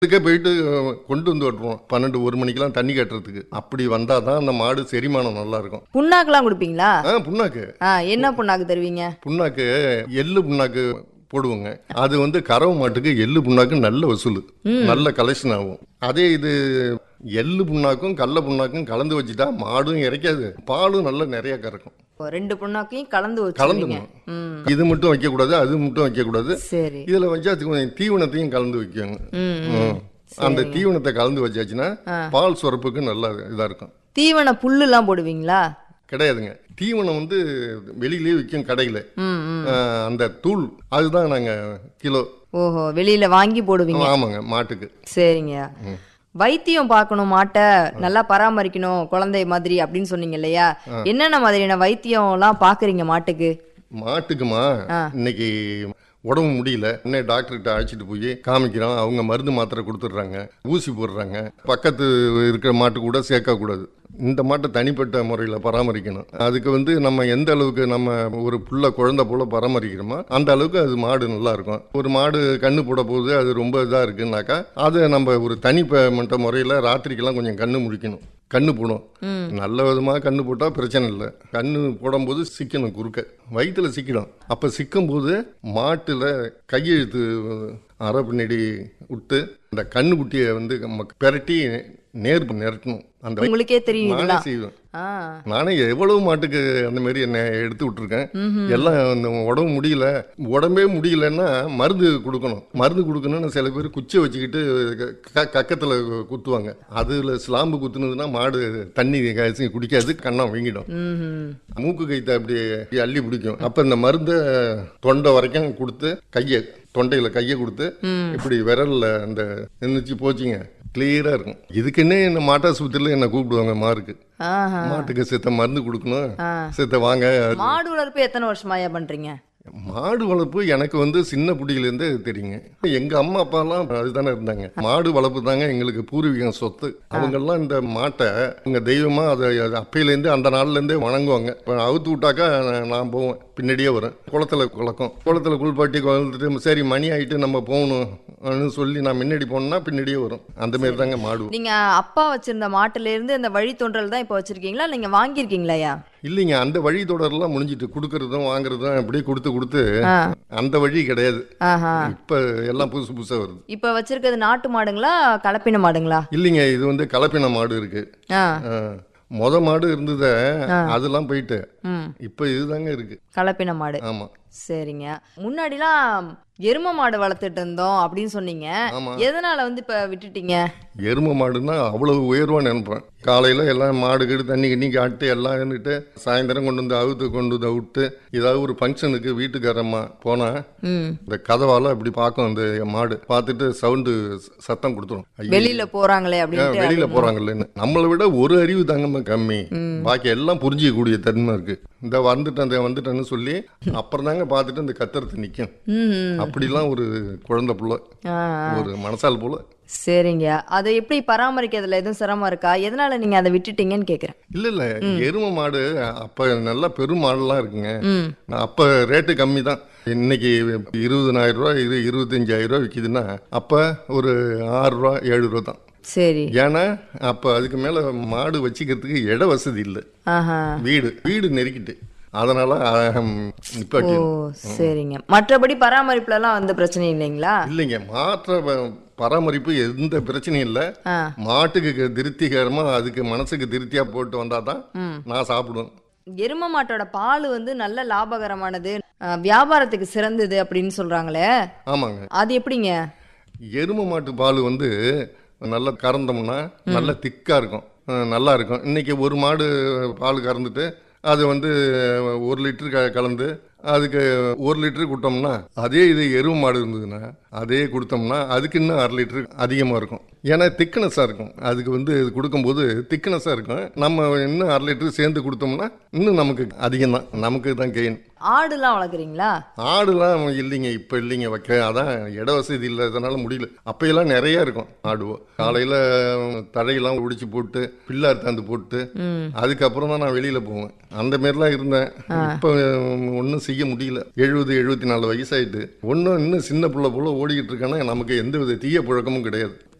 இதுக்கே போயிட்டு அஹ், கொண்டு வந்து விட்டுருவோம் பன்னெண்டு ஒரு மணிக்கெல்லாம் தண்ணி கட்டுறதுக்கு அப்படி வந்தால் தான் அந்த மாடு செரிமானம் நல்லா இருக்கும் புண்ணாக்கெல்லாம் கொடுப்பீங்களா ஆ புண்ணாக்கு ஆ என்ன புண்ணாக்கு தருவீங்க புண்ணாக்கு எள்ளு புண்ணாக்கு போடுவோங்க அது வந்து கறவை மாட்டுக்கு எள்ளு புண்ணாக்கு நல்ல வசூல் நல்ல கலெக்ஷன் ஆகும் அதே இது எள்ளு புண்ணாக்கும் கடல புண்ணாக்கும் கலந்து வச்சுட்டா மாடும் இறைக்காது பாலும் நல்லா நிறைய கறக்கும் ஓ, ரெண்டு புண்ணாக்கையும் கலந்து வச்சுருவீங்க கலந்துடணும் ம் இது மட்டும் வைக்கக்கூடாது அது மட்டும் வைக்கக்கூடாது சரி இதில் வச்சா அது கொஞ்சம் தீவனத்தையும் கலந்து வைக்கோங்க ம் ம். அந்த தீவனத்தை கலந்து வச்சாச்சுன்னா பால் சுரப்புக்கு நல்லா இதாக இருக்கும் தீவன புல்லுலாம் போடுவீங்களா கிடையாதுங்க தீவனம் வந்து வெளியிலேயே விற்கும் கடையில் ம் ம் அந்த தூள் அதுதான் நாங்கள் கிலோ ஓஹோ வெளியில வாங்கி போடுவீங்க ஆமாங்க மாட்டுக்கு சரிங்க வைத்தியம் பார்க்கணும் மாட்டை நல்லா பராமரிக்கணும் குழந்தை மாதிரி அப்படின்னு சொன்னீங்க இல்லையா என்னென்ன மாதிரியான வைத்தியம்லாம் பாக்குறீங்க மாட்டுக்கு மாட்டுக்குமா இன்னைக்கு உடம்பு முடியல இன்னும் டாக்டர்கிட்ட அழைச்சிட்டு போய் காமிக்கிறோம் அவங்க மருந்து மாத்திரை கொடுத்துட்றாங்க ஊசி போடுறாங்க பக்கத்து இருக்கிற மாட்டு கூட சேர்க்கக்கூடாது இந்த மாட்டை தனிப்பட்ட முறையில் பராமரிக்கணும் அதுக்கு வந்து நம்ம எந்த அளவுக்கு நம்ம ஒரு புள்ள குழந்தை போல பராமரிக்கிறோமோ அந்த அளவுக்கு அது மாடு நல்லா இருக்கும் ஒரு மாடு கண்ணு போட போகுது அது ரொம்ப இதாக இருக்குன்னாக்கா அதை நம்ம ஒரு தனிப்பட்ட முறையில் ராத்திரிக்கெல்லாம் கொஞ்சம் கண்ணு முழிக்கணும் கண்ணு போடும் நல்ல விதமாக கண்ணு போட்டால் பிரச்சனை இல்லை கண்ணு போடும்போது சிக்கணும் குறுக்க வயிற்றுல சிக்கிடும் அப்போ சிக்கும்போது மாட்டில் கையெழுத்து அரை பின்னாடி விட்டு அந்த கண்ணு குட்டியை வந்து நம்ம பெரட்டி நேர் நிரட்டணும் அந்த உங்களுக்கே தெரியும் நானே இதெல்லாம் செய்வேன் ஆ நானே எவ்வளவு மாட்டுக்கு அந்த மாதிரி என்ன எடுத்து விட்டுருக்கேன் எல்லாம் அந்த உடம்பு முடியல உடம்பே முடியலன்னா மருந்து கொடுக்கணும் மருந்து கொடுக்கணும்னு சில பேர் குச்சியை வச்சுக்கிட்டு க- கக்கத்துல குத்துவாங்க அதுல ஸ்லாம்பு குத்துனதுன்னா மாடு தண்ணி காய்ச்சி குடிக்காது கண்ணம் வீங்கிடும் ம் மூக்கு கைத்தை அப்படி அள்ளி பிடிக்கும் அப்ப இந்த மருந்தை தொண்டை வரைக்கும் கொடுத்து கையை தொண்டையில கையை கொடுத்து இப்படி விரல்ல அந்த நின்றுச்சு போச்சுங்க கிளியரா இருக்கும் இதுக்குன்னே என்ன மாட்டாஸ்பத்திரியில் என்ன கூப்பிடுவாங்க மாருக்கு ஆஹா மாட்டுக்கு செத்த மருந்து கொடுக்கணும் ஆ. செத்த வாங்க மாடு வளர்ப்பு எத்தனை வருஷமாயா பண்றீங்க மாடு வளர்ப்பு எனக்கு வந்து சின்ன புடியிலேருந்தே தெரியுங்க எங்க அம்மா அப்பாலாம் அதுதானே இருந்தாங்க மாடு வளர்ப்பு தாங்க எங்களுக்கு பூர்வீகம் சொத்து அவங்கெல்லாம் இந்த மாட்டை உங்க தெய்வமா அதை அது அப்பையிலேருந்தே அந்த நாள்ல இருந்தே வணங்குவாங்க இப்போ அவுத்து விட்டாக்கா நான் நான் போவேன் பின்னாடியே வரும் குளத்துல குளக்கும் குளத்துல குளிப்பாட்டி குளத்துட்டு சரி மணி ஆயிட்டு நம்ம போகணும் சொல்லி நான் முன்னாடி போனேன்னா பின்னாடியே வரும் அந்த மாதிரி தாங்க மாடு நீங்க அப்பா வச்சிருந்த மாட்டுல இருந்து அந்த வழித்தோன்றல் தான் இப்ப வச்சிருக்கீங்களா நீங்க வாங்கியிருக்கீங்களாயா இல்லைங்க அந்த வழி தொடரெல்லாம் முடிஞ்சிட்டு கொடுக்கறதும் வாங்குறதும் அப்படியே கொடுத்து கொடுத்து ஆ அந்த வழி கிடையாது ஆஹா இப்ப எல்லாம் புதுசு புதுசா வருது இப்ப வச்சிருக்கிறது நாட்டு மாடுங்களா கலப்பின மாடுங்களா இல்லைங்க இது வந்து கலப்பின மாடு இருக்கு ஆ ஆ, மொத மாடு இருந்தத அதெல்லாம் போயிட்டு ம் இப்ப இதுதாங்க இருக்கு கலப்பின மாடு ஆமா சரிங்க முன்னாடிலாம் எரும மாடு வளர்த்துட்டு இருந்தோம் அப்படின்னு சொன்னீங்க ஆமா. எதனால வந்து இப்ப விட்டுட்டீங்க எருமை மாடுன்னா அவ்வளவு உயர்வா நினைப்பேன் காலையில எல்லாம் மாடு கீடு தண்ணி கிண்ணி காட்டு எல்லாம் இருந்துட்டு சாயந்தரம் கொண்டு வந்து அவுத்து கொண்டு வந்து விட்டு ஏதாவது ஒரு ஃபங்க்ஷனுக்கு வீட்டுக்காரம்மா போனா ம் இந்த கதவால அப்படி பார்க்கும் அந்த மாடு பார்த்துட்டு சவுண்டு சத்தம் கொடுத்துரும் ஐயோ, வெளியில போறாங்களே ஏன் அப்படின்ட்டு வெளியில போறாங்கல்லன்னு நம்மளை விட ஒரு அறிவு தாங்கம்மா கம்மி பாக்கி எல்லாம் புரிஞ்சிக்கக்கூடிய தன்மை இருக்கு இந்த வந்துட்டேன் இந்த வந்துட்டேன்னு சொல்லி அப்புறம் தாங்க பார்த்துட்டு இந்த கத்துறது நிக்கும் ம் அப்படிலாம் ஒரு குழந்தை புள்ள ஆ ஒரு மனசால் போல சரிங்க அதை எப்படி பராமரிக்கிறதுல எதுவும் சிரமம் இருக்கா எதனால நீங்க அதை விட்டுட்டீங்கன்னு கேக்குறேன் இல்ல இல்ல எருமை மாடு அப்ப நல்லா பெரும் மாடுலாம் இருக்குங்க ம் அப்ப ரேட்டு கம்மி தான் இன்னைக்கு இருபதனாயிரம் ரூபாய் இது இருபத்தஞ்சாயிரம் ரூபாய் விற்கிதுன்னா அப்ப ஒரு ஆறு ரூபா ஏழு ரூபா தான் சரி ஏன்னா அப்ப அதுக்கு மேல மாடு வச்சுக்கிறதுக்கு இட வசதி இல்லை ஆஹா வீடு வீடு நெருக்கிட்டு அதனால அஹம், நிப்பாட்டி ஓ சரிங்க மற்றபடி பராமரிப்புல எல்லாம் வந்து பிரச்சனை இல்லைங்களா இல்லைங்க மாற்ற ப- பராமரிப்பு எந்த பிரச்சனையும் இல்லை ஆ மாட்டுக்கு திருப்திகரமா அதுக்கு மனசுக்கு திருப்தியா போட்டு வந்தாதான் நான் சாப்பிடுவேன் எரும மாட்டோட பால் வந்து நல்ல லாபகரமானது அஹ், வியாபாரத்துக்கு சிறந்தது அப்படின்னு சொல்றாங்களே ஆமாங்க அது எப்படிங்க எருமை மாட்டு பால் வந்து நல்லா கறந்தோம்னா நல்லா திக்கா இருக்கும் அஹ் நல்லா இருக்கும் இன்னைக்கு ஒரு மாடு பால் கறந்துட்டு அது வந்து ஒரு லிட்டர் க கலந்து அதுக்கு ஒரு லிட்டர் கொடுத்தோம்னா அதே இது எருவு மாடு இருந்ததுன்னா அதே கொடுத்தோம்னா அதுக்கு இன்னும் அரை லிட்டர் அதிகமாக இருக்கும் ஏன்னா திக்னஸாக இருக்கும் அதுக்கு வந்து இது கொடுக்கும்போது திக்னஸாக இருக்கும் நம்ம இன்னும் அரை லிட்டர் சேர்ந்து கொடுத்தோம்னா இன்னும் நமக்கு அதிகம் தான் நமக்கு தான் கெயின் ஆடுலாம் வளர்க்குறீங்களா ஆடுலாம் இல்லைங்க இப்போ இல்லைங்க வைக்க அதான் இட வசதி இல்லாதனால முடியல அப்பையெல்லாம் நிறைய இருக்கும் ஆடுவோம் காலையில் தழையெல்லாம் உடிச்சு போட்டு பில்லா அறுத்தாந்து போட்டு அதுக்கப்புறம் தான் நான் வெளியில் போவேன் அந்த மாரிலாம் இருந்தேன் இப்போ ஒன்றும் செய்ய முடியல எழுபது எழுபத்தி நாலு வயசாயிட்டு ஒன்றும் இன்னும் சின்ன பிள்ளை போல ஓடிக்கிட்டு இருக்கானா நமக்கு எந்த வித தீய புழக்கமும் கிடையாது